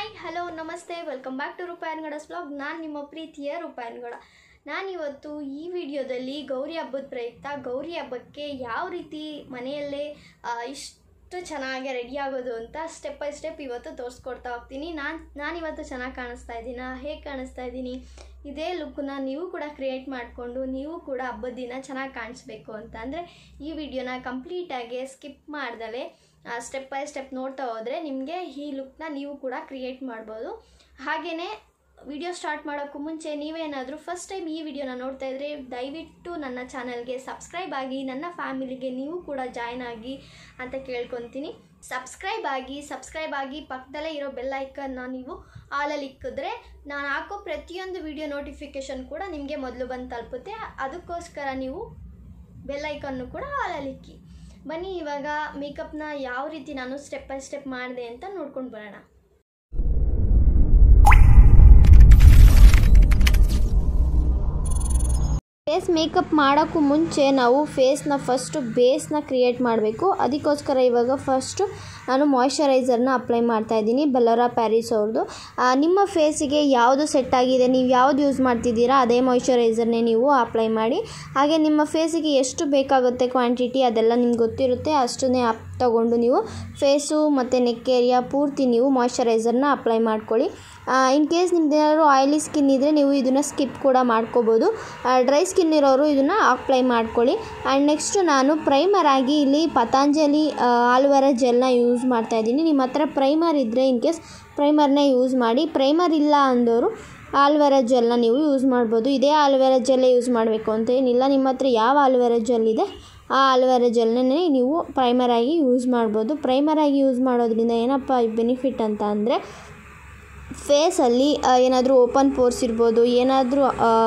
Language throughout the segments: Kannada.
ಹಾಯ್ ಹಲೋ ನಮಸ್ತೆ ವೆಲ್ಕಮ್ ಬ್ಯಾಕ್ ಟು ರೂಪಾಯನ್ಗಡಸ್ ಬ್ಲಾಗ್ ನಾನು ನಿಮ್ಮ ಪ್ರೀತಿಯ ರೂಪಾಯನ್ಗಡ ನಾನಿವತ್ತು ಈ ವಿಡಿಯೋದಲ್ಲಿ ಗೌರಿ ಹಬ್ಬದ ಪ್ರಯುಕ್ತ ಗೌರಿ ಹಬ್ಬಕ್ಕೆ ಯಾವ ರೀತಿ ಮನೆಯಲ್ಲೇ ಆ, ಇಷ್ಟು ಚೆನ್ನಾಗಿ ರೆಡಿ ಆಗೋದು ಅಂತ ಸ್ಟೆಪ್ ಬೈ ಸ್ಟೆಪ್ ಇವತ್ತು ತೋರಿಸ್ಕೊಡ್ತಾ ಹೋಗ್ತೀನಿ ನಾನು ನಾನಿವತ್ತು ಚೆನ್ನಾಗಿ ಕಾಣಿಸ್ತಾ ಇದ್ದೀನಾ ಹೇಗೆ ಕಾಣಿಸ್ತಾ ಇದ್ದೀನಿ ಇದೇ ಲುಕ್ನ ನೀವು ಕೂಡ ಕ್ರಿಯೇಟ್ ಮಾಡಿಕೊಂಡು ನೀವು ಕೂಡ ಹಬ್ಬದ ದಿನ ಚೆನ್ನಾಗಿ ಕಾಣಿಸ್ಬೇಕು ಅಂತ ಅಂದರೆ ಈ ವಿಡಿಯೋನ ಕಂಪ್ಲೀಟಾಗಿ ಸ್ಕಿಪ್ ಮಾಡ್ದಲೆ ಸ್ಟೆಪ್ ಬೈ ಸ್ಟೆಪ್ ನೋಡ್ತಾ ಹೋದರೆ ನಿಮಗೆ ಈ ಲುಕ್ನ ನೀವು ಕೂಡ ಕ್ರಿಯೇಟ್ ಮಾಡ್ಬೋದು ಹಾಗೆಯೇ ವಿಡಿಯೋ ಸ್ಟಾರ್ಟ್ ಮಾಡೋಕ್ಕೂ ಮುಂಚೆ ನೀವೇನಾದರೂ ಫಸ್ಟ್ ಟೈಮ್ ಈ ವಿಡಿಯೋನ ನೋಡ್ತಾ ಇದ್ದರೆ ದಯವಿಟ್ಟು ನನ್ನ ಚಾನಲ್ಗೆ ಸಬ್ಸ್ಕ್ರೈಬ್ ಆಗಿ ನನ್ನ ಫ್ಯಾಮಿಲಿಗೆ ನೀವು ಕೂಡ ಜಾಯ್ನ್ ಆಗಿ ಅಂತ ಕೇಳ್ಕೊತೀನಿ ಸಬ್ಸ್ಕ್ರೈಬ್ ಆಗಿ ಸಬ್ಸ್ಕ್ರೈಬ್ ಆಗಿ ಪಕ್ಕದಲ್ಲೇ ಇರೋ ಬೆಲ್ ಐಕನ್ನ ನೀವು ಆಲಲ್ಲಿ ಇಕ್ಕಿದ್ರೆ ನಾನು ಹಾಕೋ ಪ್ರತಿಯೊಂದು ವಿಡಿಯೋ ನೋಟಿಫಿಕೇಷನ್ ಕೂಡ ನಿಮಗೆ ಮೊದಲು ಬಂದು ತಲುಪುತ್ತೆ ಅದಕ್ಕೋಸ್ಕರ ನೀವು ಬೆಲ್ ಐಕನ್ನು ಕೂಡ ಆಲಲ್ಲಿ ಇಕ್ಕಿ ಬನ್ನಿ ಇವಾಗ ಮೇಕಪ್ನ ಯಾವ ರೀತಿ ನಾನು ಸ್ಟೆಪ್ ಬೈ ಸ್ಟೆಪ್ ಮಾಡಿದೆ ಅಂತ ನೋಡ್ಕೊಂಡು ಬರೋಣ ಫೇಸ್ ಮೇಕಪ್ ಮಾಡೋಕ್ಕೂ ಮುಂಚೆ ನಾವು ಫೇಸ್ನ ಫಸ್ಟು ಬೇಸ್ನ ಕ್ರಿಯೇಟ್ ಮಾಡಬೇಕು ಅದಕ್ಕೋಸ್ಕರ ಇವಾಗ ಫಸ್ಟು ನಾನು ಮಾಯ್ಶ್ಚರೈಸರ್ನ ಅಪ್ಲೈ ಮಾಡ್ತಾ ಇದ್ದೀನಿ ಬೆಲ್ಲರ ಪ್ಯಾರಿಸ್ ಅವ್ರದ್ದು ಆ, ನಿಮ್ಮ ಫೇಸಿಗೆ ಯಾವುದು ಸೆಟ್ ಆಗಿದೆ ನೀವು ಯಾವುದು ಯೂಸ್ ಮಾಡ್ತಿದ್ದೀರಾ ಅದೇ ಮಾಯ್ಶ್ಚರೈಸರ್ನೇ ನೀವು ಅಪ್ಲೈ ಮಾಡಿ ಹಾಗೆ ನಿಮ್ಮ ಫೇಸಿಗೆ ಎಷ್ಟು ಬೇಕಾಗುತ್ತೆ ಕ್ವಾಂಟಿಟಿ ಅದೆಲ್ಲ ನಿಮ್ಗೆ ಗೊತ್ತಿರುತ್ತೆ ಅಷ್ಟನ್ನೇ ಅಪ್ ತಗೊಂಡು ನೀವು ಫೇಸು ಮತ್ತು ನೆಕ್ ಏರಿಯಾ ಪೂರ್ತಿ ನೀವು ಮಾಯ್ಶ್ಚರೈಸರ್ನ ಅಪ್ಲೈ ಮಾಡ್ಕೊಳ್ಳಿ ಇನ್ ಕೇಸ್ ನಿಮ್ದು ಏನಾದ್ರು ಆಯಿಲಿ ಸ್ಕಿನ್ ಇದ್ದರೆ ನೀವು ಇದನ್ನು ಸ್ಕಿಪ್ ಕೂಡ ಮಾಡ್ಕೋಬೋದು ಡ್ರೈ ಸ್ಕಿನ್ ಇರೋರು ಇದನ್ನು ಅಪ್ಲೈ ಮಾಡ್ಕೊಳ್ಳಿ ಆ್ಯಂಡ್ ನೆಕ್ಸ್ಟು ನಾನು ಪ್ರೈಮರ್ ಆಗಿ ಇಲ್ಲಿ ಪತಾಂಜಲಿ ಆಲುವೆರಾ ಜೆಲ್ನ ಯೂಸ್ ಮಾಡ್ತಾ ಇದ್ದೀನಿ ನಿಮ್ಮ ಹತ್ರ ಪ್ರೈಮರ್ ಇದ್ದರೆ ಇನ್ ಕೇಸ್ ಪ್ರೈಮರ್ನೇ ಯೂಸ್ ಮಾಡಿ ಪ್ರೈಮರ್ ಇಲ್ಲ ಅಂದವರು ಆಲುವೆರಾ ಜೆಲ್ನ ನೀವು ಯೂಸ್ ಮಾಡ್ಬೋದು ಇದೇ ಆಲುವೆರಾ ಜೆಲ್ಲೇ ಯೂಸ್ ಮಾಡಬೇಕು ಅಂತ ಏನಿಲ್ಲ ನಿಮ್ಮ ಹತ್ರ ಯಾವ ಆಲುವೆರಾ ಜೆಲ್ ಇದೆ ಆ ಆಲುವೆರಾ ಜೆಲ್ನೇ ನೀವು ಪ್ರೈಮರ್ ಆಗಿ ಯೂಸ್ ಮಾಡ್ಬೋದು ಪ್ರೈಮರ್ ಆಗಿ ಯೂಸ್ ಮಾಡೋದ್ರಿಂದ ಏನಪ್ಪ ಬೆನಿಫಿಟ್ ಅಂತ ಅಂದರೆ ಫೇಸಲ್ಲಿ ಏನಾದರೂ ಓಪನ್ ಪೋರ್ಸ್ ಇರ್ಬೋದು ಏನಾದರೂ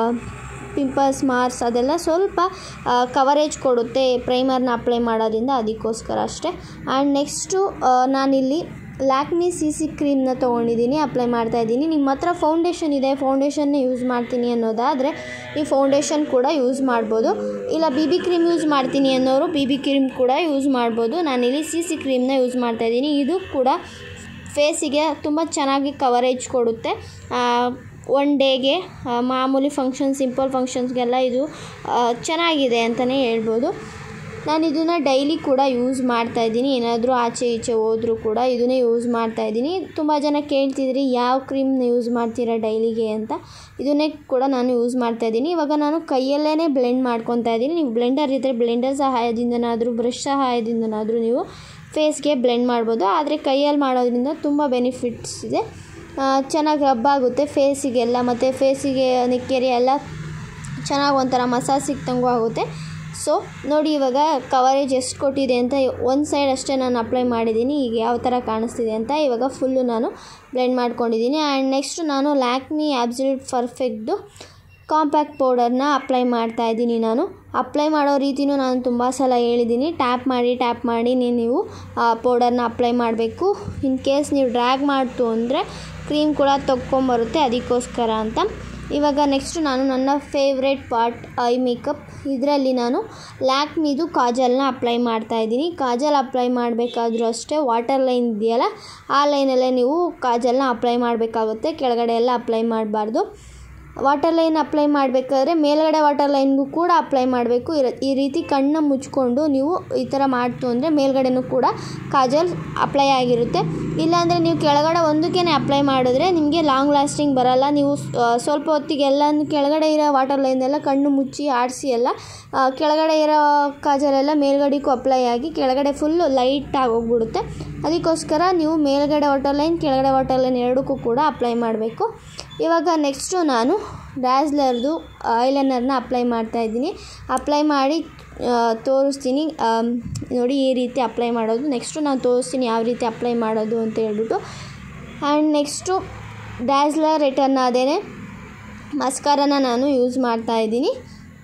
ಪಿಂಪಲ್ಸ್ ಮಾರ್ಕ್ಸ್ ಅದೆಲ್ಲ ಸ್ವಲ್ಪ ಕವರೇಜ್ ಕೊಡುತ್ತೆ ಪ್ರೈಮರ್ನ ಅಪ್ಲೈ ಮಾಡೋದ್ರಿಂದ ಅದಕ್ಕೋಸ್ಕರ ಅಷ್ಟೇ ಆ್ಯಂಡ್ ನೆಕ್ಸ್ಟು ನಾನಿಲ್ಲಿ ಲ್ಯಾಕ್ಮಿ ಸಿ ಸಿ ಕ್ರೀಮ್ನ ತೊಗೊಂಡಿದ್ದೀನಿ ಅಪ್ಲೈ ಮಾಡ್ತಾ ಇದ್ದೀನಿ ನಿಮ್ಮ ಹತ್ರ ಫೌಂಡೇಶನ್ ಇದೆ ಫೌಂಡೇಶನ್ನೇ ಯೂಸ್ ಮಾಡ್ತೀನಿ ಅನ್ನೋದಾದರೆ ಈ ಫೌಂಡೇಶನ್ ಕೂಡ ಯೂಸ್ ಮಾಡ್ಬೋದು ಇಲ್ಲ ಬಿ ಬಿ ಕ್ರೀಮ್ ಯೂಸ್ ಮಾಡ್ತೀನಿ ಅನ್ನೋರು ಬಿ ಬಿ ಕ್ರೀಮ್ ಕೂಡ ಯೂಸ್ ಮಾಡ್ಬೋದು ನಾನಿಲ್ಲಿ ಸಿ ಸಿ ಕ್ರೀಮ್ನ ಯೂಸ್ ಮಾಡ್ತಾ ಇದ್ದೀನಿ ಇದು ಕೂಡ ಫೇಸಿಗೆ ತುಂಬ ಚೆನ್ನಾಗಿ ಕವರೇಜ್ ಕೊಡುತ್ತೆ ಒನ್ ಡೇಗೆ ಮಾಮೂಲಿ ಫಂಕ್ಷನ್ ಸಿಂಪಲ್ ಫಂಕ್ಷನ್ಸ್ಗೆಲ್ಲ ಇದು ಆ, ಚೆನ್ನಾಗಿದೆ ಅಂತಲೇ ಹೇಳ್ಬೋದು ನಾನು ಇದನ್ನು ಡೈಲಿ ಕೂಡ ಯೂಸ್ ಮಾಡ್ತಾ ಇದ್ದೀನಿ ಏನಾದರೂ ಆಚೆ ಈಚೆ ಹೋದರೂ ಕೂಡ ಇದನ್ನೇ ಯೂಸ್ ಮಾಡ್ತಾ ಇದ್ದೀನಿ ತುಂಬ ಜನ ಕೇಳ್ತಿದ್ರಿ ಯಾವ ಕ್ರೀಮ್ನ ಯೂಸ್ ಮಾಡ್ತೀರಾ ಡೈಲಿಗೆ ಅಂತ ಇದನ್ನೇ ಕೂಡ ನಾನು ಯೂಸ್ ಮಾಡ್ತಾ ಇದ್ದೀನಿ ಇವಾಗ ನಾನು ಕೈಯಲ್ಲೇ ಬ್ಲೆಂಡ್ ಮಾಡ್ಕೊತಾ ಇದ್ದೀನಿ ನೀವು ಬ್ಲೆಂಡರ್ ಇದ್ದರೆ ಬ್ಲೆಂಡರ್ ಸಹಾಯದಿಂದನಾದರೂ ಬ್ರಷ್ ಸಹಾಯದಿಂದನಾದರೂ ನೀವು ಫೇಸ್ಗೆ ಬ್ಲೆಂಡ್ ಮಾಡ್ಬೋದು ಆದರೆ ಕೈಯಲ್ಲಿ ಮಾಡೋದ್ರಿಂದ ತುಂಬ ಬೆನಿಫಿಟ್ಸ್ ಇದೆ ಚೆನ್ನಾಗಿ ರಬ್ ಆಗುತ್ತೆ ಫೇಸಿಗೆಲ್ಲ ಮತ್ತು ಫೇಸಿಗೆ ನೆಕ್ಕೆರೆ ಎಲ್ಲ ಚೆನ್ನಾಗಿ ಒಂಥರ ಮಸಾಜ್ ಸಿಕ್ತಂಗೂ ಆಗುತ್ತೆ ಸೊ ನೋಡಿ ಇವಾಗ ಕವರೇಜ್ ಎಷ್ಟು ಕೊಟ್ಟಿದೆ ಅಂತ ಒಂದು ಸೈಡ್ ಅಷ್ಟೇ ನಾನು ಅಪ್ಲೈ ಮಾಡಿದ್ದೀನಿ ಈಗ ಯಾವ ಥರ ಕಾಣಿಸ್ತಿದೆ ಅಂತ ಇವಾಗ ಫುಲ್ಲು ನಾನು ಬ್ಲೆಂಡ್ ಮಾಡ್ಕೊಂಡಿದ್ದೀನಿ ಆ್ಯಂಡ್ ನೆಕ್ಸ್ಟು ನಾನು ಲ್ಯಾಕ್ಮಿ ಆಬ್ಸಲ್ಯೂಟ್ ಪರ್ಫೆಕ್ಟ್ದು ಕಾಂಪ್ಯಾಕ್ಟ್ ಪೌಡರ್ನ ಅಪ್ಲೈ ಮಾಡ್ತಾ ಇದ್ದೀನಿ ನಾನು ಅಪ್ಲೈ ಮಾಡೋ ರೀತಿನೂ ನಾನು ತುಂಬ ಸಲ ಹೇಳಿದ್ದೀನಿ ಟ್ಯಾಪ್ ಮಾಡಿ ಟ್ಯಾಪ್ ಮಾಡಿ ನೀವು ಆ ಪೌಡರ್ನ ಅಪ್ಲೈ ಮಾಡಬೇಕು ಇನ್ ಕೇಸ್ ನೀವು ಡ್ರ್ಯಾಗ್ ಮಾಡ್ತು ಅಂದರೆ ಕ್ರೀಮ್ ಕೂಡ ತೊಗೊಂಬರುತ್ತೆ ಅದಕ್ಕೋಸ್ಕರ ಅಂತ ಇವಾಗ ನೆಕ್ಸ್ಟು ನಾನು ನನ್ನ ಫೇವ್ರೆಟ್ ಪಾರ್ಟ್ ಐ ಮೇಕಪ್ ಇದರಲ್ಲಿ ನಾನು ಲ್ಯಾಕ್ಮಿದು ಕಾಜಲ್ನ ಅಪ್ಲೈ ಮಾಡ್ತಾ ಇದ್ದೀನಿ ಕಾಜಲ್ ಅಪ್ಲೈ ಮಾಡಬೇಕಾದ್ರೂ ಅಷ್ಟೇ ವಾಟರ್ ಲೈನ್ ಇದೆಯಲ್ಲ ಆ ಲೈನಲ್ಲೇ ನೀವು ಕಾಜಲ್ನ ಅಪ್ಲೈ ಮಾಡಬೇಕಾಗುತ್ತೆ ಕೆಳಗಡೆ ಎಲ್ಲ ಅಪ್ಲೈ ಮಾಡಬಾರ್ದು ವಾಟರ್ ಲೈನ್ ಅಪ್ಲೈ ಮಾಡಬೇಕಾದ್ರೆ ಮೇಲ್ಗಡೆ ವಾಟರ್ ಲೈನ್ಗೂ ಕೂಡ ಅಪ್ಲೈ ಮಾಡಬೇಕು ಈ ರೀತಿ ಕಣ್ಣು ಮುಚ್ಕೊಂಡು ನೀವು ಈ ಥರ ಮಾಡ್ತು ಅಂದರೆ ಮೇಲ್ಗಡೆನೂ ಕೂಡ ಕಾಜಲ್ ಅಪ್ಲೈ ಆಗಿರುತ್ತೆ ಇಲ್ಲಾಂದರೆ ನೀವು ಕೆಳಗಡೆ ಒಂದಕ್ಕೇ ಅಪ್ಲೈ ಮಾಡಿದ್ರೆ ನಿಮಗೆ ಲಾಂಗ್ ಲಾಸ್ಟಿಂಗ್ ಬರಲ್ಲ ನೀವು ಆ, ಸ್ವಲ್ಪ ಹೊತ್ತಿಗೆ ಎಲ್ಲ ಕೆಳಗಡೆ ಇರೋ ವಾಟರ್ ಲೈನ್ ಎಲ್ಲ ಕಣ್ಣು ಮುಚ್ಚಿ ಆಡಿಸಿ ಎಲ್ಲ ಆ, ಕೆಳಗಡೆ ಇರೋ ಕಾಜಲೆಲ್ಲ ಮೇಲ್ಗಡೆಗೂ ಅಪ್ಲೈ ಆಗಿ ಕೆಳಗಡೆ ಫುಲ್ಲು ಲೈಟಾಗಿ ಹೋಗ್ಬಿಡುತ್ತೆ ಅದಕ್ಕೋಸ್ಕರ ನೀವು ಮೇಲ್ಗಡೆ ವಾಟರ್ ಲೈನ್ ಕೆಳಗಡೆ ವಾಟರ್ ಲೈನ್ ಎರಡಕ್ಕೂ ಕೂಡ ಅಪ್ಲೈ ಮಾಡಬೇಕು ಇವಾಗ ನೆಕ್ಸ್ಟು ನಾನು ಡ್ಯಾಸ್ಲರ್ದು ಐಲೈನರ್ನ ಅಪ್ಲೈ ಮಾಡ್ತಾ ಇದ್ದೀನಿ ಅಪ್ಲೈ ಮಾಡಿ ಆ, ತೋರಿಸ್ತೀನಿ ಆಮ್, ನೋಡಿ ಈ ರೀತಿ ಅಪ್ಲೈ ಮಾಡೋದು ನೆಕ್ಸ್ಟು ನಾನು ತೋರಿಸ್ತೀನಿ ಯಾವ ರೀತಿ ಅಪ್ಲೈ ಮಾಡೋದು ಅಂತ ಹೇಳ್ಬಿಟ್ಟು ಆ್ಯಂಡ್ ನೆಕ್ಸ್ಟು ಡ್ಯಾಸ್ಲರ್ ರಿಟರ್ನ್ ಅದೇ ಮಸ್ಕಾರನ ನಾನು ಯೂಸ್ ಮಾಡ್ತಾ ಇದ್ದೀನಿ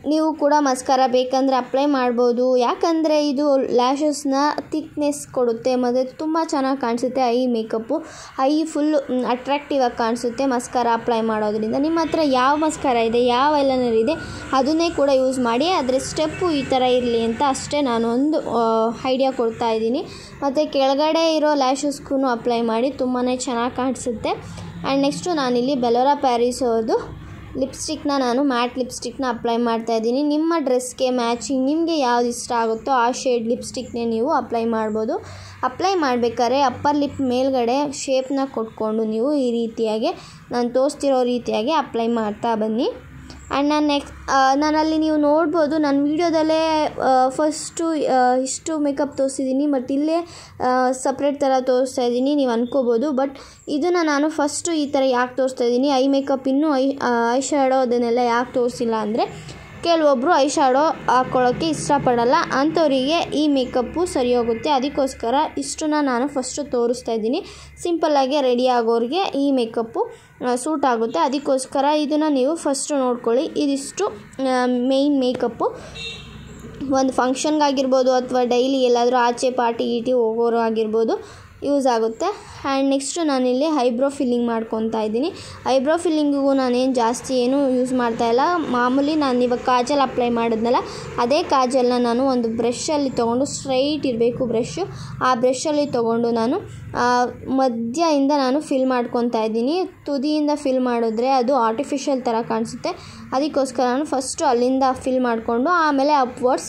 ನೀವು ಕೂಡ ಮಸ್ಕಾರ ಬೇಕಂದರೆ ಅಪ್ಲೈ ಮಾಡ್ಬೋದು ಯಾಕಂದರೆ ಇದು ಲ್ಯಾಶಸ್ನ ಥಿಕ್ನೆಸ್ ಕೊಡುತ್ತೆ ಮತ್ತು ತುಂಬ ಚೆನ್ನಾಗಿ ಕಾಣಿಸುತ್ತೆ eye makeup eye full attractive ಆಗಿ ಕಾಣಿಸುತ್ತೆ ಮಸ್ಕಾರ ಅಪ್ಲೈ ಮಾಡೋದ್ರಿಂದ ನಿಮ್ಮ ಹತ್ರ ಯಾವ ಮಸ್ಕಾರ ಇದೆ ಯಾವ ಐಲೈನರ್ ಇದೆ ಅದನ್ನೇ ಕೂಡ ಯೂಸ್ ಮಾಡಿ ಅದರ ಸ್ಟೆಪ್ಪು ಈ ಥರ ಇರಲಿ ಅಂತ ಅಷ್ಟೇ ನಾನು ಒಂದು ಐಡಿಯಾ ಕೊಡ್ತಾ ಇದ್ದೀನಿ ಮತ್ತು ಕೆಳಗಡೆ ಇರೋ ಲ್ಯಾಶಸ್ಗೂ ಅಪ್ಲೈ ಮಾಡಿ ತುಂಬಾ ಚೆನ್ನಾಗಿ ಕಾಣಿಸುತ್ತೆ ಆ್ಯಂಡ್ ನೆಕ್ಸ್ಟು ನಾನಿಲ್ಲಿ ಬೆಲೋರಾ ಪ್ಯಾರಿಸ್ ಅವ್ರದ್ದು ಲಿಪ್ಸ್ಟಿಕ್ನ ನಾನು ಮ್ಯಾಟ್ ಲಿಪ್ಸ್ಟಿಕ್ನ ಅಪ್ಲೈ ಮಾಡ್ತಾ ಇದ್ದೀನಿ ನಿಮ್ಮ ಡ್ರೆಸ್ಗೆ ಮ್ಯಾಚಿಂಗ್ ನಿಮಗೆ ಯಾವ್ದು ಇಷ್ಟ ಆಗುತ್ತೋ ಆ ಶೇಡ್ ಲಿಪ್ಸ್ಟಿಕ್ನೇ ನೀವು ಅಪ್ಲೈ ಮಾಡ್ಬೋದು ಅಪ್ಲೈ ಮಾಡಬೇಕಾದ್ರೆ ಅಪ್ಪರ್ ಲಿಪ್ ಮೇಲ್ಗಡೆ ಶೇಪ್ನ ಕೊಟ್ಕೊಂಡು ನೀವು ಈ ರೀತಿಯಾಗಿ ನಾನು ತೋರಿಸ್ತಿರೋ ರೀತಿಯಾಗಿ ಅಪ್ಲೈ ಮಾಡ್ತಾ ಬನ್ನಿ ಆ್ಯಂಡ್ ನಾನು ನೆಕ್ಸ್ಟ್ ನಾನಲ್ಲಿ ನೀವು ನೋಡ್ಬೋದು ನನ್ನ ವೀಡಿಯೋದಲ್ಲೇ ಫಸ್ಟು ಇಷ್ಟು ಮೇಕಪ್ ತೋರಿಸಿದ್ದೀನಿ ಬಟ್ ಇಲ್ಲೇ ಸಪ್ರೇಟ್ ಥರ ತೋರಿಸ್ತಾ ಇದ್ದೀನಿ ನೀವು ಅನ್ಕೋಬೋದು ಬಟ್ ಇದನ್ನು ನಾನು ಫಸ್ಟು ಈ ಥರ ಯಾಕೆ ತೋರಿಸ್ತಾ ಇದ್ದೀನಿ ಐ ಮೇಕಪ್ ಇನ್ನೂ ಐ ಐ ಶ್ಯಾಡೋ ಅದನ್ನೆಲ್ಲ ಯಾಕೆ ತೋರಿಸಿಲ್ಲ ಅಂದರೆ ಕೆಲವೊಬ್ಬರು ಐ ಶ್ಯಾಡೋ ಹಾಕ್ಕೊಳ್ಳೋಕ್ಕೆ ಇಷ್ಟಪಡಲ್ಲ ಅಂಥವರಿಗೆ ಈ ಮೇಕಪ್ಪು ಸರಿ ಹೋಗುತ್ತೆ ಅದಕ್ಕೋಸ್ಕರ ಇಷ್ಟನ್ನ ನಾನು ಫಸ್ಟು ತೋರಿಸ್ತಾ ಇದ್ದೀನಿ ಸಿಂಪಲ್ಲಾಗಿ ರೆಡಿ ಆಗೋರಿಗೆ ಈ ಮೇಕಪ್ಪು ಸೂಟ್ ಆಗುತ್ತೆ ಅದಕ್ಕೋಸ್ಕರ ಇದನ್ನು ನೀವು ಫಸ್ಟು ನೋಡ್ಕೊಳ್ಳಿ ಇದಿಷ್ಟು ಮೇಯ್ನ್ ಮೇಕಪ್ಪು ಒಂದು ಫಂಕ್ಷನ್ಗಾಗಿರ್ಬೋದು ಅಥವಾ ಡೈಲಿ ಎಲ್ಲಾದರೂ ಆಚೆ ಪಾರ್ಟಿ ಗೀಟಿ ಹೋಗೋರು ಆಗಿರ್ಬೋದು ಯೂಸ್ ಆಗುತ್ತೆ ಆ್ಯಂಡ್ ನೆಕ್ಸ್ಟು ನಾನಿಲ್ಲಿ ಐಬ್ರೋ ಫಿಲ್ಲಿಂಗ್ ಮಾಡ್ಕೊತಾ ಇದ್ದೀನಿ ಐಬ್ರೋ ಫಿಲ್ಲಿಂಗಿಗೂ ನಾನೇನು ಜಾಸ್ತಿ ಏನೂ ಯೂಸ್ ಮಾಡ್ತಾಯಿಲ್ಲ ಮಾಮೂಲಿ ನಾನು ಇವಾಗ ಕಾಜಲ್ ಅಪ್ಲೈ ಮಾಡಿದ್ನಲ್ಲ ಅದೇ ಕಾಜಲ್ನ ನಾನು ಒಂದು ಬ್ರಷಲ್ಲಿ ತೊಗೊಂಡು ಸ್ಟ್ರೈಟ್ ಇರಬೇಕು ಬ್ರಷು ಆ ಬ್ರಷಲ್ಲಿ ತೊಗೊಂಡು ನಾನು ಮಧ್ಯದಿಂದ ನಾನು ಫಿಲ್ ಮಾಡ್ಕೊತಾ ಇದ್ದೀನಿ ತುದಿಯಿಂದ ಫಿಲ್ ಮಾಡಿದ್ರೆ ಅದು ಆರ್ಟಿಫಿಷಿಯಲ್ ಥರ ಕಾಣಿಸುತ್ತೆ ಅದಕ್ಕೋಸ್ಕರ ನಾನು ಫಸ್ಟು ಅಲ್ಲಿಂದ ಫಿಲ್ ಮಾಡಿಕೊಂಡು ಆಮೇಲೆ ಅಪ್ವರ್ಡ್ಸ್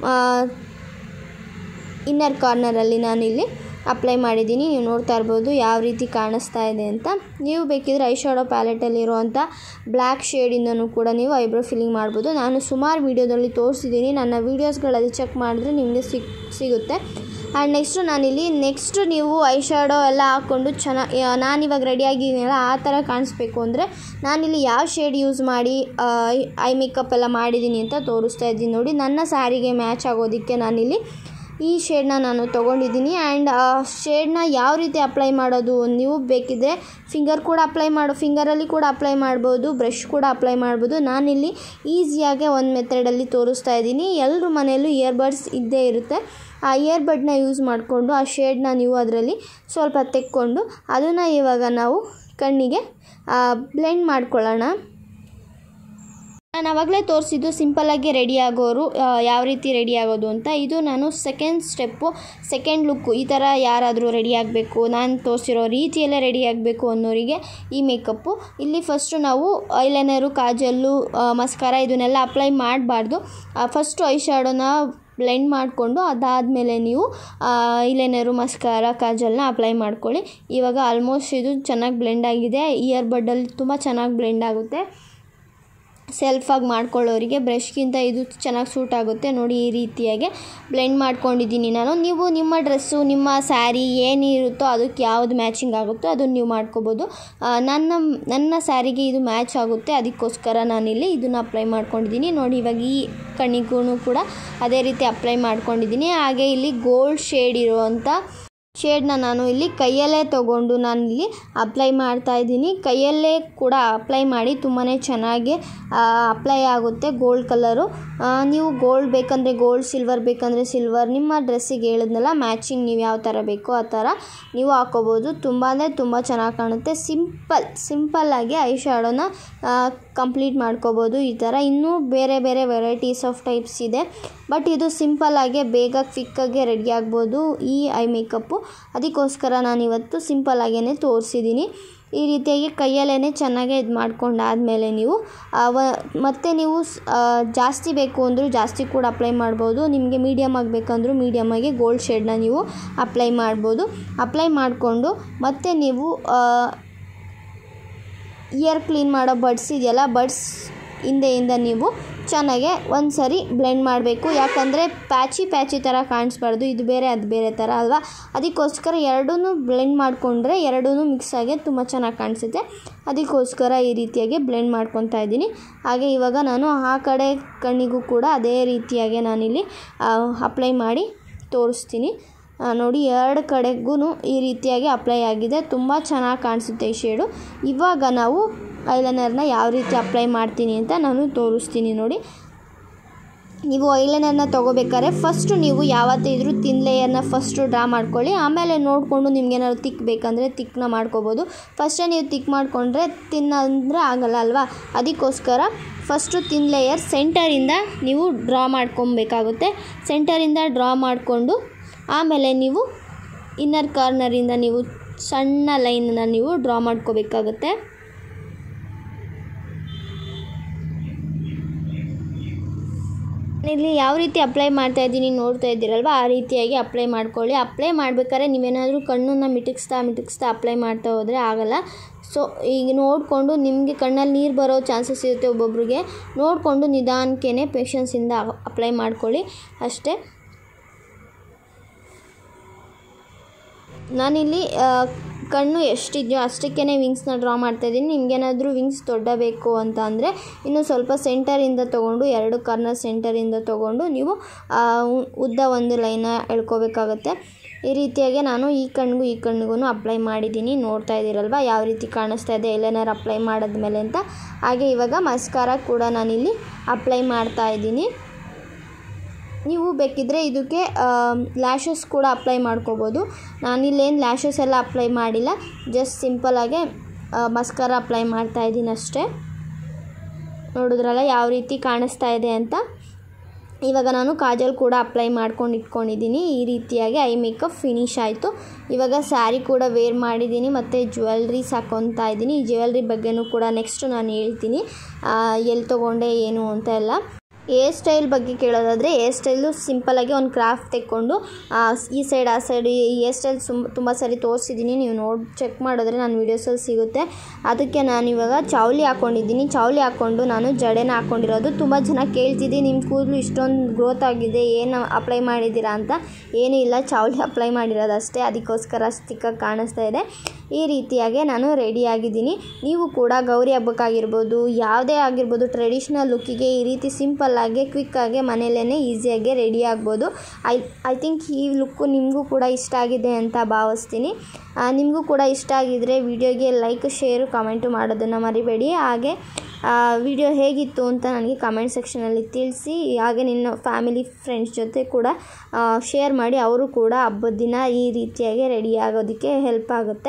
ಇನ್ನರ್ ಕಾರ್ನರಲ್ಲಿ ನಾನಿಲ್ಲಿ ಅಪ್ಲೈ ಮಾಡಿದ್ದೀನಿ ನೀವು ನೋಡ್ತಾ ಇರ್ಬೋದು ಯಾವ ರೀತಿ ಕಾಣಿಸ್ತಾ ಇದೆ ಅಂತ ನೀವು ಬೇಕಿದ್ರೆ ಐ ಶಾಡೋ ಪ್ಯಾಲೆಟಲ್ಲಿರುವಂಥ ಬ್ಲ್ಯಾಕ್ ಶೇಡಿಂದನೂ ಕೂಡ ನೀವು ಐಬ್ರೋ ಫಿಲ್ಲಿಂಗ್ ಮಾಡ್ಬೋದು ನಾನು ಸುಮಾರು ವೀಡಿಯೋದಲ್ಲಿ ತೋರಿಸಿದ್ದೀನಿ ನನ್ನ ವೀಡಿಯೋಸ್ಗಳಲ್ಲಿ ಚೆಕ್ ಮಾಡಿದ್ರೆ ನಿಮಗೆ ಸಿಗ್ ಸಿಗುತ್ತೆ ಆ್ಯಂಡ್ ನೆಕ್ಸ್ಟು ನಾನಿಲ್ಲಿ ನೆಕ್ಸ್ಟ್ ನೀವು ಐ ಶಾಡೋ ಎಲ್ಲ ಹಾಕ್ಕೊಂಡು ಚೆನ್ನಾಗಿ ನಾನಿವಾಗ ರೆಡಿಯಾಗಿದ್ದೀನಲ್ಲ ಆ ಥರ ಕಾಣಿಸ್ಬೇಕು ಅಂದರೆ ನಾನಿಲ್ಲಿ ಯಾವ ಶೇಡ್ ಯೂಸ್ ಮಾಡಿ ಐ ಮೇಕಪ್ ಎಲ್ಲ ಮಾಡಿದ್ದೀನಿ ಅಂತ ತೋರಿಸ್ತಾ ಇದ್ದೀನಿ ನೋಡಿ ನನ್ನ ಸ್ಯಾರಿಗೆ ಮ್ಯಾಚ್ ಆಗೋದಕ್ಕೆ ನಾನಿಲ್ಲಿ ಈ ಶೇಡ್ನ ನಾನು ತೊಗೊಂಡಿದ್ದೀನಿ ಆ್ಯಂಡ್ ಆ ಶೇಡ್ನ ಯಾವ ರೀತಿ ಅಪ್ಲೈ ಮಾಡೋದು ನೀವು ಬೇಕಿದ್ದರೆ ಫಿಂಗರ್ ಕೂಡ ಅಪ್ಲೈ ಮಾಡೋ ಫಿಂಗರಲ್ಲಿ ಕೂಡ ಅಪ್ಲೈ ಮಾಡ್ಬೋದು ಬ್ರಷ್ ಕೂಡ ಅಪ್ಲೈ ಮಾಡ್ಬೋದು ನಾನಿಲ್ಲಿ ಈಸಿಯಾಗೆ ಒಂದು ಮೆಥಡಲ್ಲಿ ತೋರಿಸ್ತಾ ಇದ್ದೀನಿ ಎಲ್ಲರ ಮನೆಯಲ್ಲೂ ಇಯರ್ಬಡ್ಸ್ ಇದ್ದೇ ಇರುತ್ತೆ ಆ ಇಯರ್ಬಡ್ನ ಯೂಸ್ ಮಾಡಿಕೊಂಡು ಆ ಶೇಡ್ನ ನೀವು ಅದರಲ್ಲಿ ಸ್ವಲ್ಪ ತೆಕ್ಕೊಂಡು ಅದನ್ನು ಇವಾಗ ನಾವು ಕಣ್ಣಿಗೆ ಬ್ಲೆಂಡ್ ಮಾಡ್ಕೊಳ್ಳೋಣ ನಾನು ಆವಾಗಲೇ ತೋರಿಸಿದ್ದು ಸಿಂಪಲ್ಲಾಗಿ ರೆಡಿ ಆಗೋರು ಯಾವ ರೀತಿ ರೆಡಿ ಆಗೋದು ಅಂತ ಇದು ನಾನು ಸೆಕೆಂಡ್ ಸ್ಟೆಪ್ಪು ಸೆಕೆಂಡ್ ಲುಕ್ಕು ಈ ಥರ ಯಾರಾದರೂ ರೆಡಿ ಆಗಬೇಕು ನಾನು ತೋರಿಸಿರೋ ರೀತಿಯಲ್ಲೇ ರೆಡಿ ಆಗಬೇಕು ಅನ್ನೋರಿಗೆ ಈ ಮೇಕಪ್ಪು ಇಲ್ಲಿ ಫಸ್ಟು ನಾವು ಐಲೈನರು ಕಾಜಲ್ಲು ಮಸ್ಕಾರ ಇದನ್ನೆಲ್ಲ ಅಪ್ಲೈ ಮಾಡಬಾರ್ದು ಫಸ್ಟು ಐ ಶ್ಯಾಡೋನ ಬ್ಲೆಂಡ್ ಮಾಡಿಕೊಂಡು ಅದಾದಮೇಲೆ ನೀವು ಐಲೈನರು ಮಸ್ಕಾರ ಕಾಜಲ್ನ ಅಪ್ಲೈ ಮಾಡ್ಕೊಳ್ಳಿ ಇವಾಗ ಆಲ್ಮೋಸ್ಟ್ ಇದು ಚೆನ್ನಾಗಿ ಬ್ಲೆಂಡ್ ಆಗಿದೆ ಇಯರ್ ಬಡ್ಡಲ್ಲಿ ತುಂಬ ಚೆನ್ನಾಗಿ ಬ್ಲೆಂಡ್ ಆಗುತ್ತೆ ಸೆಲ್ಫಾಗಿ ಮಾಡ್ಕೊಳ್ಳೋರಿಗೆ ಬ್ರಷ್ಗಿಂತ ಇದು ಚೆನ್ನಾಗಿ ಸೂಟ್ ಆಗುತ್ತೆ ನೋಡಿ ಈ ರೀತಿಯಾಗಿ ಬ್ಲೆಂಡ್ ಮಾಡ್ಕೊಂಡಿದ್ದೀನಿ ನಾನು ನೀವು ನಿಮ್ಮ ಡ್ರೆಸ್ಸು ನಿಮ್ಮ ಸ್ಯಾರಿ ಏನಿರುತ್ತೋ ಅದಕ್ಕೆ ಯಾವುದು ಮ್ಯಾಚಿಂಗ್ ಆಗುತ್ತೋ ಅದನ್ನು ನೀವು ಮಾಡ್ಕೋಬೋದು ನನ್ನ ನನ್ನ ಸ್ಯಾರಿಗೆ ಇದು ಮ್ಯಾಚ್ ಆಗುತ್ತೆ ಅದಕ್ಕೋಸ್ಕರ ನಾನಿಲ್ಲಿ ಇದನ್ನು ಅಪ್ಲೈ ಮಾಡ್ಕೊಂಡಿದ್ದೀನಿ ನೋಡಿ ಇವಾಗ ಈ ಕಣ್ಣಿಗೂ ಕೂಡ ಅದೇ ರೀತಿ ಅಪ್ಲೈ ಮಾಡ್ಕೊಂಡಿದ್ದೀನಿ ಹಾಗೆ ಇಲ್ಲಿ ಗೋಲ್ಡ್ ಶೇಡ್ ಇರುವಂಥ ಶೇಡ್ನ ನಾನು ಇಲ್ಲಿ ಕೈಯಲ್ಲೇ ತೊಗೊಂಡು ನಾನಿಲ್ಲಿ ಅಪ್ಲೈ ಮಾಡ್ತಾ ಇದ್ದೀನಿ ಕೈಯಲ್ಲೇ ಕೂಡ ಅಪ್ಲೈ ಮಾಡಿ ತುಂಬಾ ಚೆನ್ನಾಗಿ ಅಪ್ಲೈ ಆಗುತ್ತೆ ಗೋಲ್ಡ್ ಕಲರು ನೀವು ಗೋಲ್ಡ್ ಬೇಕಂದರೆ ಗೋಲ್ಡ್ ಸಿಲ್ವರ್ ಬೇಕಂದರೆ ಸಿಲ್ವರ್ ನಿಮ್ಮ ಡ್ರೆಸ್ಸಿಗೆ ಹೇಳಿದ್ನಲ್ಲ ಮ್ಯಾಚಿಂಗ್ ನೀವು ಯಾವ ಥರ ಬೇಕೋ ಆ ಥರ ನೀವು ಹಾಕೋಬೋದು ತುಂಬ ಅಂದರೆ ತುಂಬ ಚೆನ್ನಾಗಿ ಕಾಣುತ್ತೆ ಸಿಂಪಲ್ ಸಿಂಪಲ್ಲಾಗಿ ಐ ಶ್ಯಾಡೋನ ಕಂಪ್ಲೀಟ್ ಮಾಡ್ಕೋಬೋದು ಈ ಥರ ಇನ್ನೂ ಬೇರೆ ಬೇರೆ ವೆರೈಟೀಸ್ ಆಫ್ ಟೈಪ್ಸ್ ಇದೆ ಬಟ್ ಇದು ಸಿಂಪಲ್ಲಾಗೆ ಬೇಗ ಕ್ವಿಕ್ಕಾಗೆ ರೆಡಿ ಆಗ್ಬೋದು ಈ ಐ ಮೇಕಪ್ಪು ಅದಕ್ಕೋಸ್ಕರ ನಾನು ಇವತ್ತು ಸಿಂಪಲ್ಲಾಗೇ ತೋರಿಸಿದ್ದೀನಿ ಈ ರೀತಿಯಾಗಿ ಕೈಯಲ್ಲೇ ಚೆನ್ನಾಗಿ ಇದು ಮಾಡ್ಕೊಂಡಾದಮೇಲೆ ನೀವು ವ ಮತ್ತು ನೀವು ಜಾಸ್ತಿ ಬೇಕು ಅಂದರೂ ಜಾಸ್ತಿ ಕೂಡ ಅಪ್ಲೈ ಮಾಡ್ಬೋದು ನಿಮಗೆ ಮೀಡಿಯಮ್ ಆಗಬೇಕಂದ್ರೂ ಮೀಡಿಯಮಾಗಿ ಗೋಲ್ಡ್ ಶೇಡ್ನ ನೀವು ಅಪ್ಲೈ ಮಾಡ್ಬೋದು ಅಪ್ಲೈ ಮಾಡಿಕೊಂಡು ಮತ್ತು ನೀವು ಇಯರ್ ಕ್ಲೀನ್ ಮಾಡೋ ಬಡ್ಸ್ ಇದೆಯಲ್ಲ ಬಡ್ಸ್ ಹಿಂದೆಯಿಂದ ನೀವು ಚೆನ್ನಾಗೆ ಒಂದು ಸರಿ ಬ್ಲೆಂಡ್ ಮಾಡಬೇಕು ಯಾಕಂದರೆ ಪ್ಯಾಚಿ ಪ್ಯಾಚಿ ಥರ ಕಾಣಿಸ್ಬಾರ್ದು ಇದು ಬೇರೆ ಅದು ಬೇರೆ ಥರ ಅಲ್ವಾ ಅದಕ್ಕೋಸ್ಕರ ಎರಡೂ ಬ್ಲೆಂಡ್ ಮಾಡಿಕೊಂಡ್ರೆ ಎರಡೂ ಮಿಕ್ಸ್ ಆಗಿ ತುಂಬ ಚೆನ್ನಾಗಿ ಕಾಣಿಸುತ್ತೆ ಅದಕ್ಕೋಸ್ಕರ ಈ ರೀತಿಯಾಗಿ ಬ್ಲೆಂಡ್ ಮಾಡ್ಕೊತಾ ಇದ್ದೀನಿ ಹಾಗೆ ಇವಾಗ ನಾನು ಆ ಕಡೆ ಕಣ್ಣಿಗೂ ಕೂಡ ಅದೇ ರೀತಿಯಾಗಿ ನಾನಿಲ್ಲಿ ಅಪ್ಲೈ ಮಾಡಿ ತೋರಿಸ್ತೀನಿ ನೋಡಿ ಎರಡು ಕಡೆಗೂ ಈ ರೀತಿಯಾಗಿ ಅಪ್ಲೈ ಆಗಿದೆ ತುಂಬ ಚೆನ್ನಾಗಿ ಕಾಣಿಸುತ್ತೆ ಈ ಶೇಡು ಇವಾಗ ನಾವು ಐಲೈನರ್ನ ಯಾವ ರೀತಿ ಅಪ್ಲೈ ಮಾಡ್ತೀನಿ ಅಂತ ನಾನು ತೋರಿಸ್ತೀನಿ ನೋಡಿ ನೀವು ಐಲೈನರ್ನ ತೊಗೋಬೇಕಾದ್ರೆ ಫಸ್ಟು ನೀವು ಯಾವತ್ತಿದ್ರೂ ತಿನ್ ಲೇಯರ್ನ ಫಸ್ಟು ಡ್ರಾ ಮಾಡ್ಕೊಳ್ಳಿ ಆಮೇಲೆ ನೋಡಿಕೊಂಡು ನಿಮ್ಗೇನಾದ್ರು ತಿಕ್ ಬೇಕಂದರೆ ತಿಕ್ನ ಮಾಡ್ಕೋಬೋದು ಫಸ್ಟೇ ನೀವು ತಿಕ್ ಮಾಡಿಕೊಂಡ್ರೆ ತಿನ್ನ ಅಂದರೆ ಆಗಲ್ಲ ಅಲ್ವಾ ಅದಕ್ಕೋಸ್ಕರ ಫಸ್ಟು ತಿನ್ ಲೇಯರ್ ಸೆಂಟರಿಂದ ನೀವು ಡ್ರಾ ಮಾಡ್ಕೊಬೇಕಾಗುತ್ತೆ ಸೆಂಟರಿಂದ ಡ್ರಾ ಮಾಡಿಕೊಂಡು ಆಮೇಲೆ ನೀವು ಇನ್ನರ್ ಕಾರ್ನರಿಂದ ನೀವು ಸಣ್ಣ ಲೈನನ್ನು ನೀವು ಡ್ರಾ ಮಾಡ್ಕೋಬೇಕಾಗುತ್ತೆ ಇಲ್ಲಿ ಯಾವ ರೀತಿ ಅಪ್ಲೈ ಮಾಡ್ತಾ ಇದ್ದೀನಿ ನೋಡ್ತಾ ಇದ್ದೀರಲ್ವ ಆ ರೀತಿಯಾಗಿ ಅಪ್ಲೈ ಮಾಡ್ಕೊಳ್ಳಿ ಅಪ್ಲೈ ಮಾಡ್ಬೇಕಾದ್ರೆ ನೀವೇನಾದರೂ ಕಣ್ಣನ್ನು ಮಿಟುಕ್ಸ್ತಾ ಮಿಟುಕ್ಸ್ತಾ ಅಪ್ಲೈ ಮಾಡ್ತಾ ಹೋದರೆ ಆಗಲ್ಲ ಸೊ ಈಗ ನೋಡಿಕೊಂಡು ನಿಮಗೆ ಕಣ್ಣಲ್ಲಿ ನೀರು ಬರೋ ಚಾನ್ಸಸ್ ಇರುತ್ತೆ ಒಬ್ಬೊಬ್ರಿಗೆ ನೋಡಿಕೊಂಡು ನಿಧಾನಕ್ಕೇ ಪೇಷನ್ಸಿಂದ ಅಪ್ಲೈ ಮಾಡ್ಕೊಳ್ಳಿ ಅಷ್ಟೇ ನಾನಿಲ್ಲಿ ಆ, ಕಣ್ಣು ಎಷ್ಟಿದೆಯೋ ಅಷ್ಟಕ್ಕೇ ವಿಂಗ್ಸ್ನ ಡ್ರಾ ಮಾಡ್ತಾಯಿದ್ದೀನಿ ನಿಮ್ಗೇನಾದರೂ ವಿಂಗ್ಸ್ ದೊಡ್ಡ ಬೇಕು ಅಂತ ಅಂದರೆ ಇನ್ನು ಸ್ವಲ್ಪ ಸೆಂಟರಿಂದ ತೊಗೊಂಡು ಎರಡು ಕಾರ್ನರ್ ಸೆಂಟರಿಂದ ತೊಗೊಂಡು ನೀವು ಆ, ಉ- ಉದ್ದ ಒಂದು ಲೈನ ಎಳ್ಕೋಬೇಕಾಗತ್ತೆ ಈ ರೀತಿಯಾಗಿ ನಾನು ಈ ಕಣ್ಣಿಗೂ ಈ ಕಣ್ಣಿಗೂ ಅಪ್ಲೈ ಮಾಡಿದ್ದೀನಿ ನೋಡ್ತಾ ಇದ್ದೀರಲ್ವ ಯಾವ ರೀತಿ ಕಾಣಿಸ್ತಾ ಇದೆ ಎಲ್ಲೇನಾರು ಅಪ್ಲೈ ಮಾಡಿದ್ಮೇಲೆ ಅಂತ ಹಾಗೆ ಇವಾಗ ಮಸ್ಕಾರ ಕೂಡ ನಾನಿಲ್ಲಿ ಅಪ್ಲೈ ಮಾಡ್ತಾ ಇದ್ದೀನಿ ನೀವು ಬೇಕಿದ್ದರೆ ಇದಕ್ಕೆ ಲ್ಯಾಶಸ್ ಕೂಡ ಅಪ್ಲೈ ಮಾಡ್ಕೋಬೋದು ನಾನಿಲ್ಲೇನು ಲ್ಯಾಶಸ್ ಎಲ್ಲ ಅಪ್ಲೈ ಮಾಡಿಲ್ಲ ಜಸ್ಟ್ ಸಿಂಪಲಾಗೆ ಮಸ್ಕಾರ ಅಪ್ಲೈ ಮಾಡ್ತಾ ಇದ್ದೀನಿ ಅಷ್ಟೇ ನೋಡಿದ್ರಲ್ಲ ಯಾವ ರೀತಿ ಕಾಣಿಸ್ತಾ ಇದೆ ಅಂತ ಇವಾಗ ನಾನು ಕಾಜಲ್ ಕೂಡ ಅಪ್ಲೈ ಮಾಡ್ಕೊಂಡು ಇಟ್ಕೊಂಡಿದ್ದೀನಿ ಈ ರೀತಿಯಾಗಿ ಐ ಮೇಕಪ್ ಫಿನಿಶ್ ಆಯಿತು ಇವಾಗ ಸ್ಯಾರಿ ಕೂಡ ವೇರ್ ಮಾಡಿದ್ದೀನಿ ಮತ್ತು ಜ್ಯುವೆಲ್ರೀಸ್ ಹಾಕ್ಕೊತಾ ಇದ್ದೀನಿ ಈ ಜ್ಯುವೆಲ್ರಿ ಬಗ್ಗೆನೂ ಕೂಡ ನೆಕ್ಸ್ಟ್ ನಾನು ಹೇಳ್ತೀನಿ ಎಲ್ಲಿ ತೊಗೊಂಡೆ ಏನು ಅಂತ ಎಲ್ಲ ಏರ್ ಸ್ಟೈಲ್ ಬಗ್ಗೆ ಕೇಳೋದಾದರೆ ಏರ್ ಸ್ಟೈಲು ಸಿಂಪಲಾಗಿ ಒಂದು ಕ್ರಾಫ್ಟ್ ತೆಕ್ಕೊಂಡು ಆ, ಈ ಸೈಡ್ ಆ ಸೈಡ್ ಈ ಏರ್ ಸ್ಟೈಲ್ ಸುಮ್ ತುಂಬ ಸರಿ ತೋರಿಸಿದ್ದೀನಿ ನೀವು ನೋಡಿ ಚೆಕ್ ಮಾಡಿದ್ರೆ ನನ್ನ ವೀಡಿಯೋಸಲ್ಲಿ ಸಿಗುತ್ತೆ ಅದಕ್ಕೆ ನಾನು ಇವಾಗ ಚೌಲಿ ಹಾಕ್ಕೊಂಡಿದ್ದೀನಿ ಚೌಲಿ ಹಾಕ್ಕೊಂಡು ನಾನು ಜಡೆನ ಹಾಕ್ಕೊಂಡಿರೋದು ತುಂಬ ಜನ ಕೇಳ್ತಿದ್ದೆ ನಿಮ್ಮ ಕೂದಲು ಇಷ್ಟೊಂದು ಗ್ರೋತ್ ಆಗಿದೆ ಏನು ಅಪ್ಲೈ ಮಾಡಿದ್ದೀರಾ ಅಂತ ಏನೂ ಇಲ್ಲ ಚೌಲಿ ಅಪ್ಲೈ ಮಾಡಿರೋದು ಅಷ್ಟೇ ಅದಕ್ಕೋಸ್ಕರ ಸ್ಟಿಕ್ಕಾಗಿ ಕಾಣಿಸ್ತಾ ಇದೆ ಈ ರೀತಿಯಾಗಿ ನಾನು ರೆಡಿ ಆಗಿದ್ದೀನಿ ನೀವು ಕೂಡ ಗೌರಿ ಹಬ್ಬಕ್ಕಾಗಿರ್ಬೋದು ಯಾವುದೇ ಆಗಿರ್ಬೋದು ಟ್ರೆಡಿಷ್ನಲ್ ಲುಕ್ಕಿಗೆ ಈ ರೀತಿ ಸಿಂಪಲ್ಲಾಗಿ ಕ್ವಿಕ್ಕಾಗಿ ಮನೆಯಲ್ಲೇ ಈಸಿಯಾಗಿ ರೆಡಿ ಆಗ್ಬೋದು ಐ ಐ ಥಿಂಕ್ ಈ ಲುಕ್ಕು ನಿಮಗೂ ಕೂಡ ಇಷ್ಟ ಆಗಿದೆ ಅಂತ ಭಾವಿಸ್ತೀನಿ ಆ, ನಿಮಗೂ ಕೂಡ ಇಷ್ಟ ಆಗಿದರೆ ವಿಡಿಯೋಗೆ ಲೈಕ್ ಶೇರು ಕಮೆಂಟು ಮಾಡೋದನ್ನು ಮರಿಬೇಡಿ ಹಾಗೆ ವಿಡಿಯೋ ಹೇಗಿತ್ತು ಅಂತ ನನಗೆ ಕಮೆಂಟ್ ಸೆಕ್ಷನಲ್ಲಿ ತಿಳಿಸಿ ಹಾಗೆ ನಿನ್ನ ಫ್ಯಾಮಿಲಿ ಫ್ರೆಂಡ್ಸ್ ಜೊತೆ ಕೂಡ ಶೇರ್ ಮಾಡಿ ಅವರು ಕೂಡ ಹಬ್ಬದ ದಿನ ಈ ರೀತಿಯಾಗಿ ರೆಡಿ ಆಗೋದಕ್ಕೆ ಹೆಲ್ಪ್ ಆಗುತ್ತೆ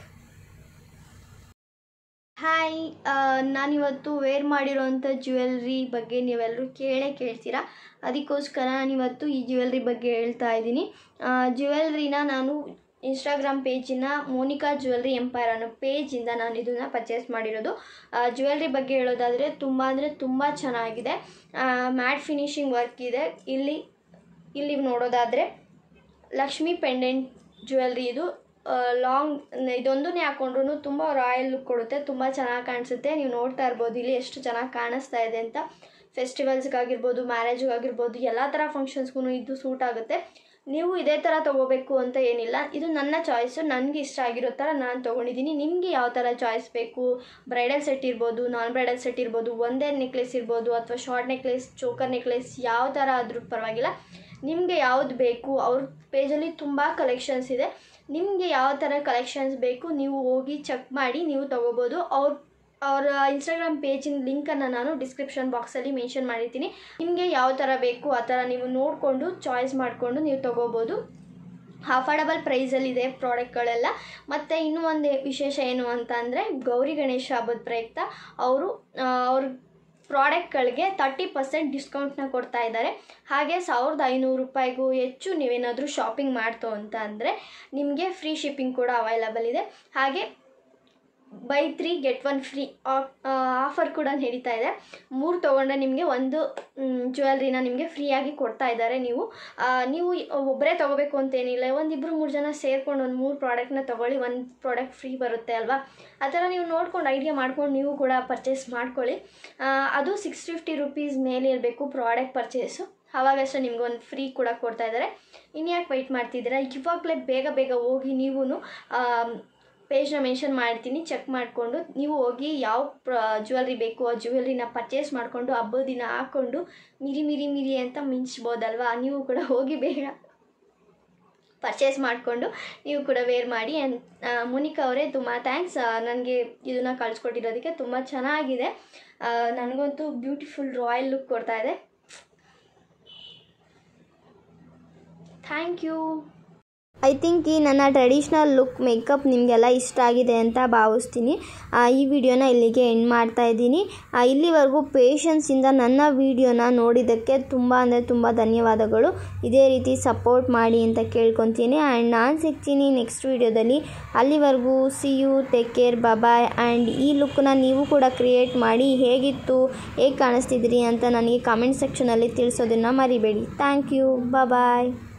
ಹಾಯ್ ನಾನಿವತ್ತು ವೇರ್ ಮಾಡಿರೋಂಥ ಜ್ಯುವೆಲ್ರಿ ಬಗ್ಗೆ ನೀವೆಲ್ಲರೂ ಕೇಳೇ ಕೇಳ್ತೀರಾ ಅದಕ್ಕೋಸ್ಕರ ನಾನಿವತ್ತು ಈ ಜ್ಯುವೆಲ್ರಿ ಬಗ್ಗೆ ಹೇಳ್ತಾ ಇದ್ದೀನಿ ಜ್ಯುವೆಲ್ರಿನ ನಾನು ಇನ್ಸ್ಟಾಗ್ರಾಮ್ ಪೇಜಿನ ಮೋನಿಕಾ ಜ್ಯುವೆಲ್ರಿ ಎಂಪೈರ್ ಅನ್ನೋ ಪೇಜಿಂದ ನಾನು ಇದನ್ನು ಪರ್ಚೇಸ್ ಮಾಡಿರೋದು ಜ್ಯುವೆಲ್ರಿ ಬಗ್ಗೆ ಹೇಳೋದಾದರೆ ತುಂಬ ಅಂದರೆ ತುಂಬ ಚೆನ್ನಾಗಿದೆ ಮ್ಯಾಟ್ ಫಿನಿಶಿಂಗ್ ವರ್ಕ್ ಇದೆ ಇಲ್ಲಿ ಇಲ್ಲಿ ನೋಡೋದಾದರೆ ಲಕ್ಷ್ಮಿ ಪೆಂಡೆಂಟ್ ಜ್ಯುವೆಲ್ರಿ ಇದು ಲಾಂಗ್ ಇದೊಂದನ್ನೇ ಹಾಕೊಂಡ್ರು ತುಂಬ ರಾಯಲ್ ಲುಕ್ ಕೊಡುತ್ತೆ ತುಂಬ ಚೆನ್ನಾಗಿ ಕಾಣಿಸುತ್ತೆ ನೀವು ನೋಡ್ತಾ ಇರ್ಬೋದು ಇಲ್ಲಿ ಎಷ್ಟು ಚೆನ್ನಾಗಿ ಕಾಣಿಸ್ತಾ ಇದೆ ಅಂತ ಫೆಸ್ಟಿವಲ್ಸ್ಗಾಗಿರ್ಬೋದು ಮ್ಯಾರೇಜ್ಗಾಗಿರ್ಬೋದು ಎಲ್ಲ ಥರ ಫಂಕ್ಷನ್ಸ್ಗೂ ಇದು ಸೂಟ್ ಆಗುತ್ತೆ ನೀವು ಇದೇ ಥರ ತೊಗೋಬೇಕು ಅಂತ ಏನಿಲ್ಲ ಇದು ನನ್ನ ಚಾಯ್ಸು ನನಗೆ ಇಷ್ಟ ಆಗಿರೋ ಥರ ನಾನು ತೊಗೊಂಡಿದ್ದೀನಿ ನಿಮಗೆ ಯಾವ ಥರ ಚಾಯ್ಸ್ ಬೇಕು ಬ್ರೈಡಲ್ ಸೆಟ್ ಇರ್ಬೋದು ನಾನ್ ಬ್ರೈಡಲ್ ಸೆಟ್ ಇರ್ಬೋದು ಒಂದೇ ನೆಕ್ಲೆಸ್ ಇರ್ಬೋದು ಅಥವಾ ಶಾರ್ಟ್ ನೆಕ್ಲೆಸ್ ಚೋಕರ್ ನೆಕ್ಲೆಸ್ ಯಾವ ಥರ ಆದರೂ ಪರವಾಗಿಲ್ಲ ನಿಮಗೆ ಯಾವ್ದು ಬೇಕು ಅವ್ರ ಪೇಜಲ್ಲಿ ತುಂಬ ಕಲೆಕ್ಷನ್ಸ್ ಇದೆ ನಿಮಗೆ ಯಾವ ಥರ ಕಲೆಕ್ಷನ್ಸ್ ಬೇಕು ನೀವು ಹೋಗಿ ಚೆಕ್ ಮಾಡಿ ನೀವು ತೊಗೋಬೋದು ಅವ್ರ ಅವರ ಇನ್ಸ್ಟಾಗ್ರಾಮ್ ಪೇಜಿನ ಲಿಂಕನ್ನು ನಾನು ಡಿಸ್ಕ್ರಿಪ್ಷನ್ ಬಾಕ್ಸಲ್ಲಿ ಮೆನ್ಷನ್ ಮಾಡಿರ್ತೀನಿ ನಿಮಗೆ ಯಾವ ಥರ ಬೇಕು ಆ ಥರ ನೀವು ನೋಡಿಕೊಂಡು ಚಾಯ್ಸ್ ಮಾಡಿಕೊಂಡು ನೀವು ತೊಗೋಬೋದು ಅಫೋರ್ಡಬಲ್ ಪ್ರೈಸಲ್ಲಿದೆ ಪ್ರಾಡಕ್ಟ್ಗಳೆಲ್ಲ ಮತ್ತು ಇನ್ನೂ ಒಂದು ವಿಶೇಷ ಏನು ಅಂತ ಅಂದರೆ ಗೌರಿ ಗಣೇಶ ಹಬ್ಬದ ಪ್ರಯುಕ್ತ ಅವರು ಅವ್ರ ಪ್ರಾಡಕ್ಟ್ಗಳಿಗೆ ತರ್ಟಿ ಪರ್ಸೆಂಟ್ ಡಿಸ್ಕೌಂಟ್ನ ಕೊಡ್ತಾ ಇದ್ದಾರೆ ಹಾಗೆ ಸಾವಿರದ ಐನೂರು ರೂಪಾಯಿಗೂ ಹೆಚ್ಚು ನೀವೇನಾದರೂ ಶಾಪಿಂಗ್ ಮಾಡ್ತು ಅಂತ ಅಂದರೆ ನಿಮಗೆ ಫ್ರೀ ಶಿಪ್ಪಿಂಗ್ ಕೂಡ ಅವೈಲಬಲ್ ಇದೆ ಹಾಗೆ buy three get one free offer ಕೂಡ ನಡೀತಾ ಇದೆ ಮೂರು ತೊಗೊಂಡ್ರೆ ನಿಮಗೆ ಒಂದು ಜ್ಯುವೆಲ್ರಿನ ನಿಮಗೆ ಫ್ರೀಯಾಗಿ ಕೊಡ್ತಾ ಇದ್ದಾರೆ ನೀವು ಆ, ನೀವು ಒಬ್ಬರೇ ತೊಗೋಬೇಕು ಅಂತೇನಿಲ್ಲ ಒಂದಿಬ್ಬರು ಮೂರು ಜನ ಸೇರ್ಕೊಂಡು ಒಂದು ಮೂರು ಪ್ರಾಡಕ್ಟ್ನ ತೊಗೊಳ್ಳಿ ಒಂದು ಪ್ರಾಡಕ್ಟ್ ಫ್ರೀ ಬರುತ್ತೆ ಅಲ್ವಾ ಆ ಥರ ನೀವು ನೋಡ್ಕೊಂಡು ಐಡಿಯಾ ಮಾಡ್ಕೊಂಡು ನೀವು ಕೂಡ ಪರ್ಚೇಸ್ ಮಾಡ್ಕೊಳ್ಳಿ ಆ, ಅದು ಸಿಕ್ಸ್ ಫಿಫ್ಟಿ ರುಪೀಸ್ ಮೇಲೆ ಇರಬೇಕು ಪ್ರಾಡಕ್ಟ್ ಪರ್ಚೇಸು ಆವಾಗಷ್ಟೇ ನಿಮ್ಗೆ ಒಂದು ಫ್ರೀ ಕೂಡ ಕೊಡ್ತಾ ಇದ್ದಾರೆ ಇನ್ಯಾಕೆ ವೆಯ್ಟ್ ಮಾಡ್ತಿದ್ದೀರಾ ಇವಾಗಲೇ ಬೇಗ ಬೇಗ ಹೋಗಿ ನೀವು ಪೇಜ್ನ ಮೆನ್ಷನ್ ಮಾಡ್ತೀನಿ ಚೆಕ್ ಮಾಡಿಕೊಂಡು ನೀವು ಹೋಗಿ ಯಾವ ಪ್ರ ಜ್ಯುವೆಲ್ರಿ ಬೇಕು ಆ ಜ್ಯುವೆಲ್ರಿನ ಪರ್ಚೇಸ್ ಮಾಡಿಕೊಂಡು ಹಬ್ಬದ ದಿನ ಹಾಕ್ಕೊಂಡು ಮಿರಿ ಮಿರಿ ಮಿರಿ ಅಂತ ಮಿಂಚ್ಬೋದಲ್ವಾ ನೀವು ಕೂಡ ಹೋಗಿ ಬೇಗ ಪರ್ಚೇಸ್ ಮಾಡಿಕೊಂಡು ನೀವು ಕೂಡ ವೇರ್ ಮಾಡಿ ಆ್ಯಂಡ್ ಮುನಿಕಾ ಅವರೇ ತುಂಬ ಥ್ಯಾಂಕ್ಸ್ ನನಗೆ ಇದನ್ನು ಕಳಿಸ್ಕೊಟ್ಟಿರೋದಕ್ಕೆ ತುಂಬ ಚೆನ್ನಾಗಿದೆ ಆ, ನನಗಂತೂ ಬ್ಯೂಟಿಫುಲ್ ರಾಯಲ್ ಲುಕ್ ಕೊಡ್ತಾ ಇದೆ ಥ್ಯಾಂಕ್ ಯು ಐ ಥಿಂಕ್ ಈ ನನ್ನ ಟ್ರೆಡಿಷ್ನಲ್ ಲುಕ್ ಮೇಕಪ್ ನಿಮಗೆಲ್ಲ ಇಷ್ಟ ಆಗಿದೆ ಅಂತ ಭಾವಿಸ್ತೀನಿ ಆ, ಈ ವಿಡಿಯೋನ ಇಲ್ಲಿಗೆ ಎಂಡ್ ಮಾಡ್ತಾ ಇದ್ದೀನಿ ಆ, ಇಲ್ಲಿವರೆಗೂ ಪೇಷನ್ಸಿಂದ ನನ್ನ ವಿಡಿಯೋನ ನೋಡಿದ್ದಕ್ಕೆ ತುಂಬ ಅಂದರೆ ತುಂಬ ಧನ್ಯವಾದಗಳು ಇದೇ ರೀತಿ ಸಪೋರ್ಟ್ ಮಾಡಿ ಅಂತ ಕೇಳ್ಕೊತೀನಿ ಆ್ಯಂಡ್ ನಾನು ಸಿಗ್ತೀನಿ ನೆಕ್ಸ್ಟ್ ವಿಡಿಯೋದಲ್ಲಿ ಅಲ್ಲಿವರೆಗೂ see you take care bye and ಈ ಲುಕ್ನ ನೀವು ಕೂಡ ಕ್ರಿಯೇಟ್ ಮಾಡಿ ಹೇಗಿತ್ತು ಹೇಗೆ ಕಾಣಿಸ್ತಿದ್ರಿ ಅಂತ ನನಗೆ ಕಾಮೆಂಟ್ ಸೆಕ್ಷನಲ್ಲಿ ತಿಳಿಸೋದನ್ನು ಮರಿಬೇಡಿ ಥ್ಯಾಂಕ್ ಯು ಬಾಯ್